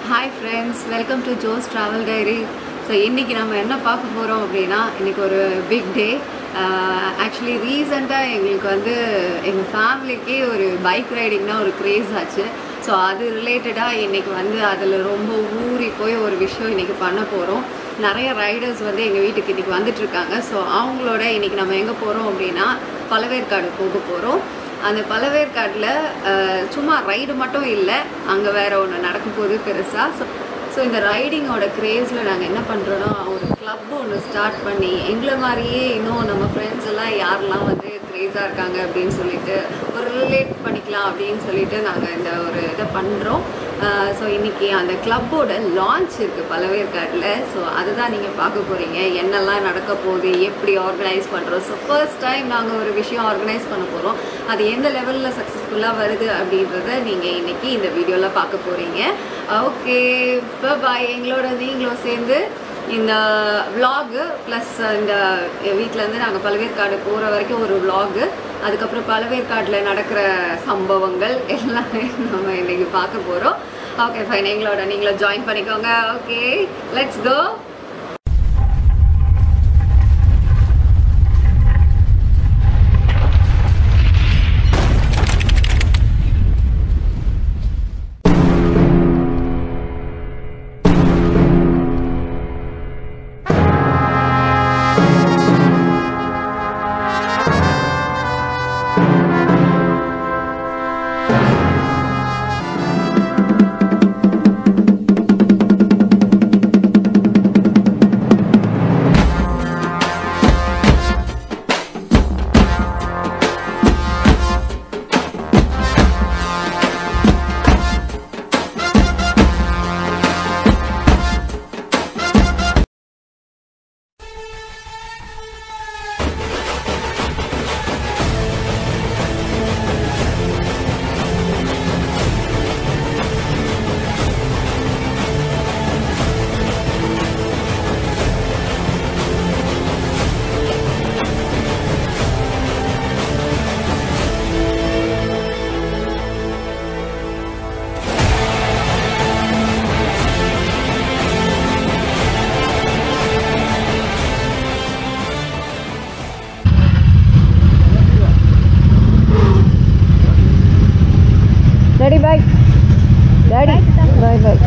Hi friends welcome to Jo's travel diary so இன்றைக்கி நம்ம என்ன பார்க்க போகிறோம் அப்படின்னா இன்றைக்கி ஒரு பிக் டே ஆக்சுவலி ரீசெண்டாக எங்களுக்கு வந்து எங்கள் ஃபேமிலிக்கே ஒரு பைக் ரைடிங்னா ஒரு க்ரேஸ் ஆச்சு ஸோ அது ரிலேட்டடாக இன்றைக்கி வந்து அதில் ரொம்ப ஊறி போய் ஒரு விஷயம் இன்றைக்கி பண்ண போகிறோம் நிறைய ரைடர்ஸ் வந்து எங்கள் வீட்டுக்கு இன்றைக்கி வந்துட்டுருக்காங்க ஸோ அவங்களோட இன்றைக்கி நம்ம எங்கே போகிறோம் அப்படின்னா பழவேற்காடு போக போகிறோம் அந்த பழவேற்காட்டில் அஹ், சும்மா ரைடு மட்டும் இல்லை அங்கே வேற ஒன்று நடக்க போகுது பெருசாக ஸோ ஸோ இந்த ரைடிங்கோட க்ரேஸில் நாங்கள் என்ன பண்ணுறோன்னா ஒரு கிளப் ஒன்று ஸ்டார்ட் பண்ணி எங்களை மாதிரியே இன்னும் நம்ம ஃப்ரெண்ட்ஸ் எல்லாம் யாரெல்லாம் வந்து க்ரேஸாக இருக்காங்க அப்படின்னு சொல்லிட்டு ஒரு ரிலேட் பண்ணிக்கலாம் அப்படின்னு சொல்லிட்டு நாங்கள் இந்த ஒரு இதை பண்ணுறோம் ஸோ இன்றைக்கி அந்த கிளப்போட லான்ச் இருக்குது பழவேற்காட்டில் ஸோ அதுதான் நீங்கள் பார்க்க போகிறீங்க என்னெல்லாம் நடக்க போகுது எப்படி ஆர்கனைஸ் பண்ணுறோம் ஸோ ஃபர்ஸ்ட் டைம் நாங்கள் ஒரு விஷயம் ஆர்கனைஸ் பண்ண போகிறோம் அது எந்த லெவலில் சக்ஸஸ்ஃபுல்லாக வருது அப்படின்றத நீங்கள் இன்றைக்கி இந்த வீடியோவில் பார்க்க போகிறீங்க ஓகே பாய் எங்களோட நீங்களும் சேர்ந்து இந்த விலாகு ப்ளஸ் இந்த வீட்டிலேருந்து நாங்கள் பழவேற்காடு போகிற வரைக்கும் ஒரு விலாகு அதுக்கப்புறம் பழவேற்காட்டில் நடக்கிற சம்பவங்கள் எல்லாமே நம்ம இன்னைக்கு பார்க்க போகிறோம் ஓகே ஃபைன் எங்களோட நீங்களும் ஜாயின் பண்ணிக்கோங்க okay let's go daddy bye daddy bye bye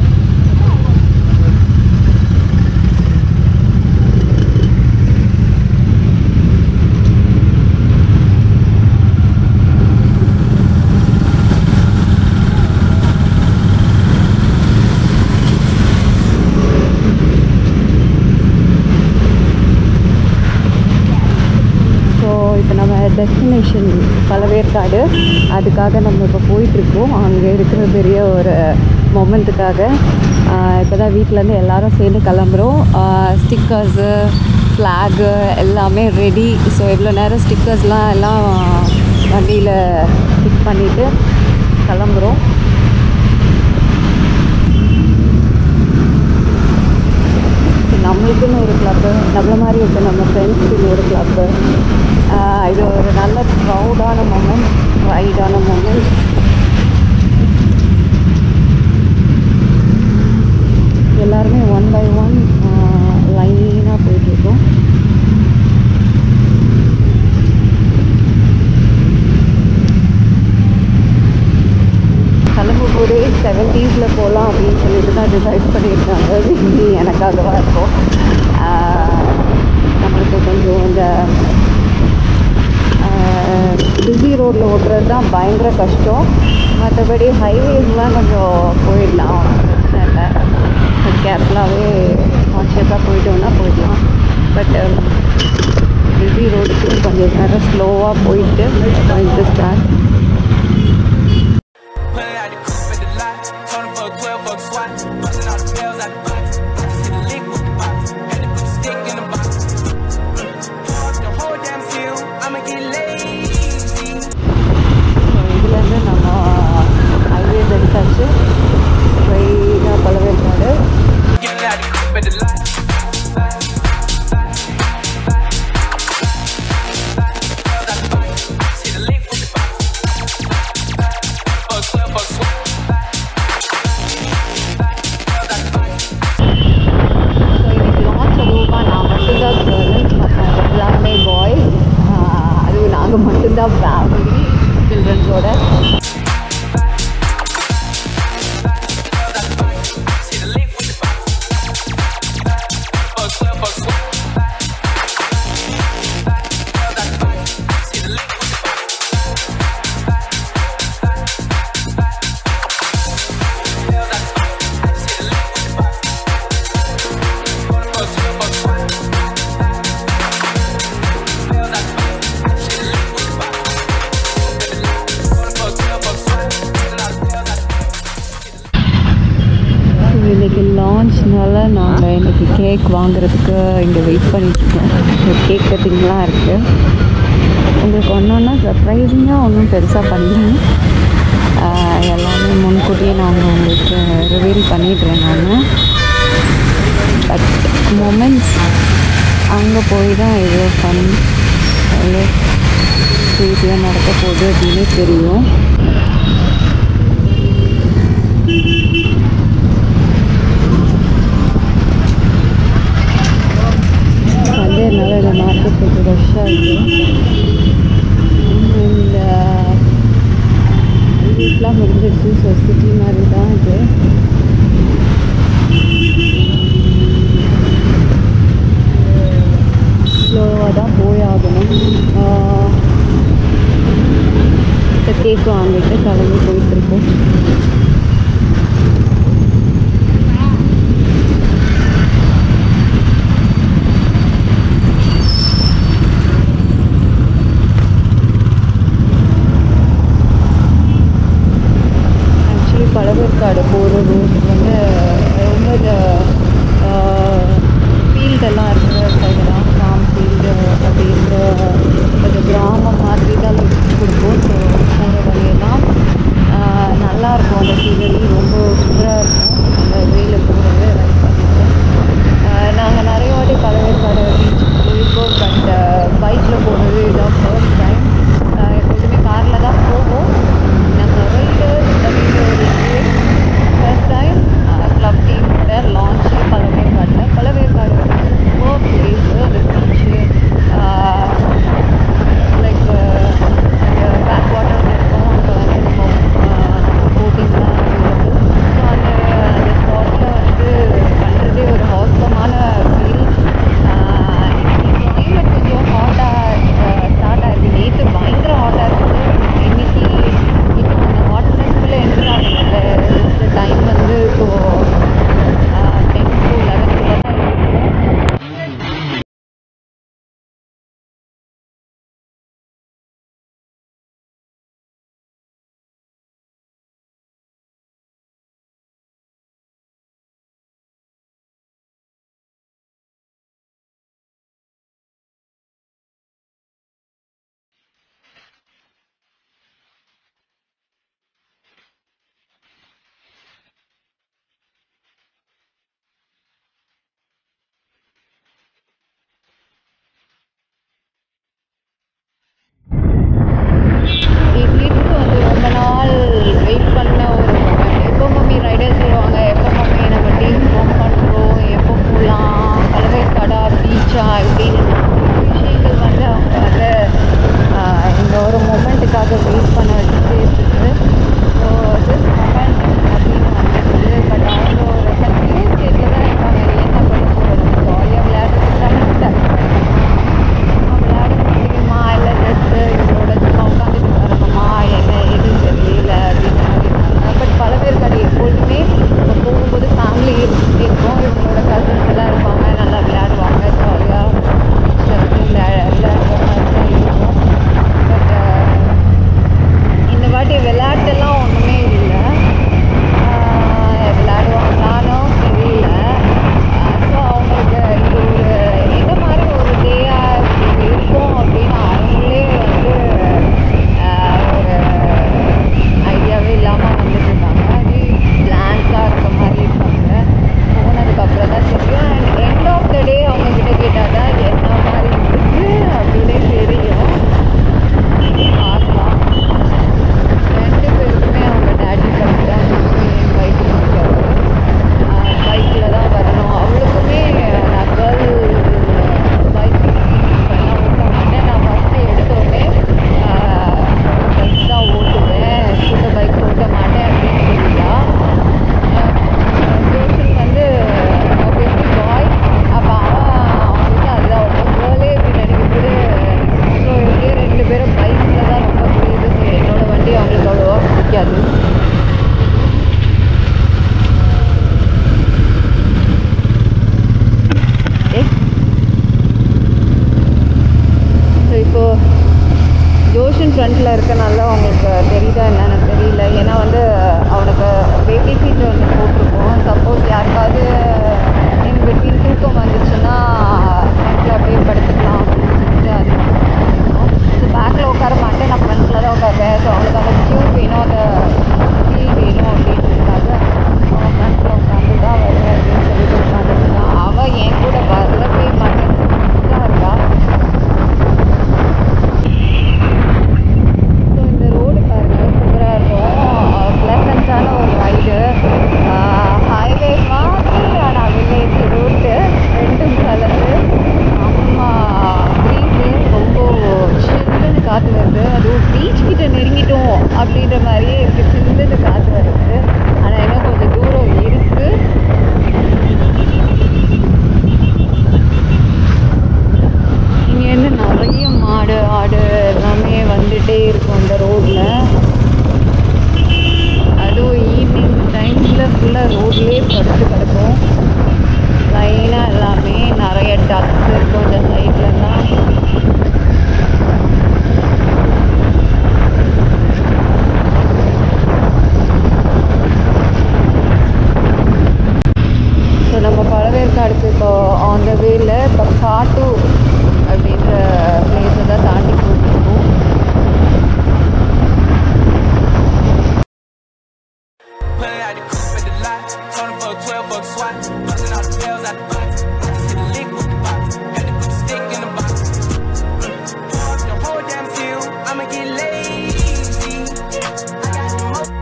so இப்போ நம்ம டெஸ்டினேஷன் பழவேற்காடு அதுக்காக நம்ம இப்போ போயிட்டுருக்கோம் அங்கே இருக்கிற பெரிய ஒரு மொமெண்ட்டுக்காக இப்போ தான் வீட்டிலேருந்து எல்லாரும் சேர்ந்து கிளம்புறோம் ஸ்டிக்கர்ஸு ஃப்ளாகு எல்லாமே ரெடி ஸோ இவ்வளோ நேரம் ஸ்டிக்கர்ஸ்லாம் எல்லாம் வண்டியில் ஸ்டிக் பண்ணிவிட்டு கிளம்புறோம் நம்மளுக்குன்னு ஒரு கிளப்பு நம்மள மாதிரி இருக்க நம்ம ஃப்ரெண்ட்ஸுக்குன்னு ஒரு கிளப்பு இது ஒரு நல்ல ப்ரௌடான மூமெண்ட் ரைடான மூமெண்ட் எல்லாருமே ஒன் பை ஒன் லைனாக போயிட்டுருக்கோம் கிளம்பும் போதே செவன்ட்டீஸில் போகலாம் அப்படின்னு சொல்லிட்டு தான் டிசைட் பண்ணியிருக்காங்க இது எனக்காகவா இருக்கும் ஆஹ் நம்மளுக்கு கொஞ்சம் இந்த பிஸி ரோட்டில் ஓட்டுறது தான் பயங்கர கஷ்டம் மற்றபடி ஹைவேஸ்லாம் கொஞ்சம் போயிடலாம் பிரச்சனை இல்லை கேர்ஃபுல்லாகவே கான்ஷியஸாக போயிட்டோம்னா போயிடலாம் பட் பிஸி ரோடுக்கு கொஞ்சம் நேரம் ஸ்லோவாக போயிட்டு போயிட்டு start Pulling out the coupe at the lot. Told him for a 12 fuck swat. Busting all the bells out the box. I just hit a lick with the box. Had to put the stick in the box. Pour up the whole damn field. I'ma get lazy. ஸோ இதுலேருந்து நம்ம highways எடுத்தாச்சு ஸ்ட்ரைட்டாக Pazhaverkadu Getting out the coupe at the lot. Fuck 12 fuck swat. லான்ச்னால நாங்கள் இன்னைக்கு cake வாங்குறதுக்கு இங்கே wait பண்ணிட்டுருக்கோம் கேக் கட்டிங்லாம் இருக்குது உங்களுக்கு ஒன்று ஒன்றா சர்ப்ரைசிங்காக ஒன்றும் பெருசாக பண்ணல ஆஹ் எல்லாமே முன்கூட்டியே நாங்கள் உங்களுக்கு ரிவீல் பண்ணிடுறேன் நான் பட் மொமெண்ட்ஸ் அங்கே போய் தான் எவ்வளோ ஃபன் எவ்வளோ ஈஸியாக நடக்க போகுது அப்படின்னு தெரியும் சண்டேனால இந்த மார்க்கெட் கொஞ்சம் ரஷ்ஷாக இருக்குது இந்த வீட்லாம் முடிஞ்சிருச்சு ஸோ சிட்டி மாதிரி தான் இது ஸ்லோவாக தான் போய் ஆகணும் கேக் வாங்கிட்டு கிளம்பி போயிட்டுருக்கோம் ஆக்சுவலி பழவேற்காடு போகிற ரூட் வந்து ரொம்ப இந்த ஃபீல்டெல்லாம் இருக்கிற சைடு தான் ஃபார்ம் ஃபீல்டு அப்படின்ற கொஞ்சம் கிராமம் மாதிரி தான் லுக் கொடுக்கும் ஸோ போகிற வழியெல்லாம் ஆஹ் நல்லா இருக்கும் அந்த சீனரி ரொம்ப சூப்பராக இருக்கும் அந்த வேல போகிறது ரைட் பண்ணிட்டு நாங்கள் நிறைய வாட்டி பழவேற்காடு பீச்சுக்கு போயிருக்கோம் பட் பைக்கில் போனது இதான் ஃபர்ஸ்ட் டைம் எப்போதுமே காரில் தான் போவோம் நம்ம ரைடர்ஸ் அப்படின்னு ஒரு ஃபர்ஸ்ட் டைம் கிளப் டீமோட launch Pazhaverkadu Pazhaverkadu super place அந்த பீச்சு லைக் பேக் வாட்டர் இருக்கும் அங்கே வந்து நம்ம நம்ம போட்டிங்லாம் அவைலபிள் ஸோ அந்த அந்த ஸ்பாட் போகவே இல்லை இப்போ காட்டு அப்படின்ற பிளேஸை தான் தாண்டி போயிட்டுருக்கோம் Pulling out the coupe at the lot. Tony for a 12 buck swat. Busting all the bells out the box. I just hit a lick with the box. Had to put the stick in the box. Pour up the whole damn field. I'ma get lazy. I got the mo.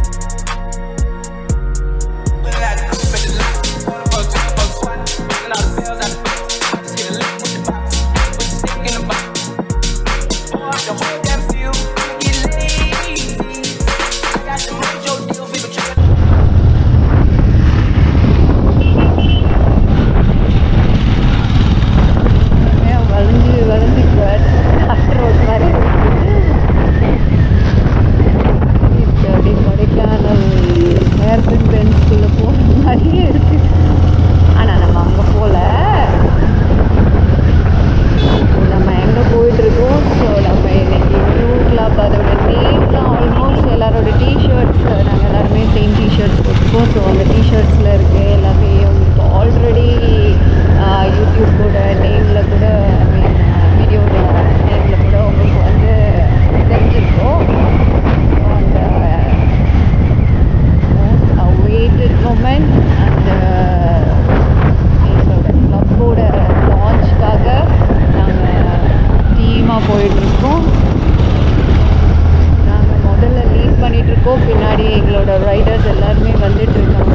Pulling out the coupe at the lot. Tony for a 12 buck swat. Busting all the bells out the box. I just hit a lick with the box. Put the stick in the box. Pour up the whole damn field. I'ma get lazy. I got the mojo deal. People try ஏன் வளைஞ்சு வளைஞ்சு காட்டு road மாதிரி இருக்கு. இது அப்படியே Kodaikanal hairpin பென்ஸ்குள்ளே போகிற மாதிரியே இருக்கு ஆனால் நம்ம அங்கே போகல நம்ம எங்கே போயிட்டுருக்கோம் ஸோ நம்ம இன்னைக்கு நியூ கிளப் அதோட நேம்லாம் ஆல்மோஸ்ட் எல்லாரோட டிஷர்ட்ஸ் நாங்கள் எல்லாருமே சேம் டிஷர்ட்ஸ் போட்டிருக்கோம் ஸோ அந்த டிஷர்ட்ஸில் இருக்கு எல்லாமே உங்களுக்கு ஆல்ரெடி யூடியூப்போட நேமில் கூட ஐ மீன் வீடியோட நேமில் கூட உங்களுக்கு வந்து தெரிஞ்சிருக்கும் ஸோ அந்த மோஸ்ட் அவேட்டட் மூமெண்ட் அந்த எங்களோட கிளப்போட லான்ச்காக நாங்கள் டீமாக போயிட்டுருக்கோம் நாங்கள் முதல்ல லீட் பண்ணிகிட்ருக்கோம் பின்னாடி எங்களோட ரைடர்ஸ் எல்லாருமே வந்துட்டு இருக்காங்க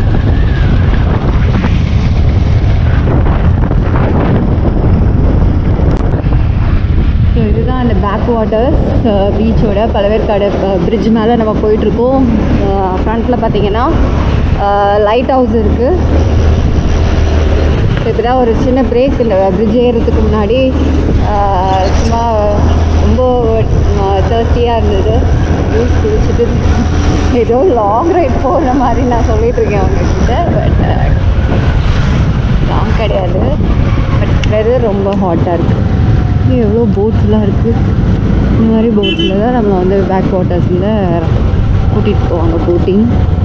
ஸோ இதுதான் அந்த பேக் வாட்டர்ஸ் பீச்சோட பழவேற்காடு பிரிட்ஜ் மேலே நம்ம போயிட்டுருக்கோம் ஃப்ரண்ட்டில் பார்த்தீங்கன்னா லைட் ஹவுஸ் இருக்குது இப்போ தான் ஒரு சின்ன பிரேக் இந்த பிரிட்ஜ் ஏறுறதுக்கு முன்னாடி ஆஹ், சும்மா ரொம்ப தேர்ஸ்டியாக இருந்தது ஜூஸ் குடிச்சிட்டு ஏதோ லாங் ரைட் போகிற மாதிரி நான் சொல்லிட்டு இருக்கேன் அவங்கக்கிட்ட பட் லாங் கிடையாது பட் வெதர் ரொம்ப ஹாட்டாக இருக்குது இங்கே எவ்வளோ போட்ஸ்லாம் இருக்குது இந்த மாதிரி போட்ஸில் தான் நம்ம வந்து பேக் வாட்டர்ஸில் கூட்டிகிட்டு போவாங்க போட்டிங்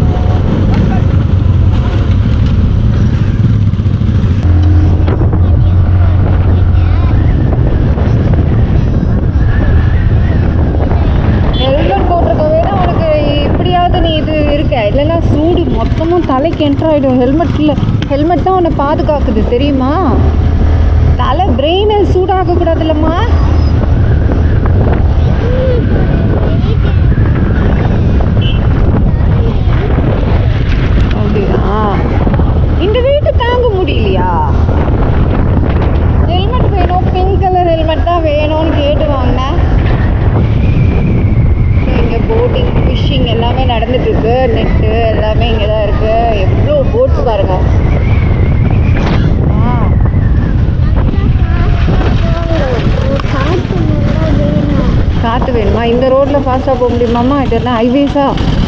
ஹெல்மெட் போட்டிருக்க வேணா உனக்கு இப்படியாவது நீ இது இருக்க இல்லைன்னா சூடு மொத்தமும் தலைக்கு என்டர் ஆகிடும் ஹெல்மெட்டில் ஹெல்மெட் தான் உன்னை பாதுகாக்குது தெரியுமா தலை பிரெயின் சூடாக கூடாதுல்லம்மா அப்படியா இந்த வீட்டு தாங்க முடியலையா ஹெல்மெட் வேணும் பிங்க் கலர் ஹெல்மெட் தான் வேணும்னு கேட்டு வாங்கினேன் இங்கே போட்டிங் ஃபிஷ்ஷிங் எல்லாமே நடந்துட்டு இருக்கு நெட்டு எல்லாமே இங்கே தான் இருக்கு எவ்வளோ போட்ஸ் பாருங்க ஆ காற்று வேணுமா இந்த ரோட்டில் ஃபாஸ்ட்டாக போக முடியுமாம்மா இதெல்லாம் ஹைவேஸா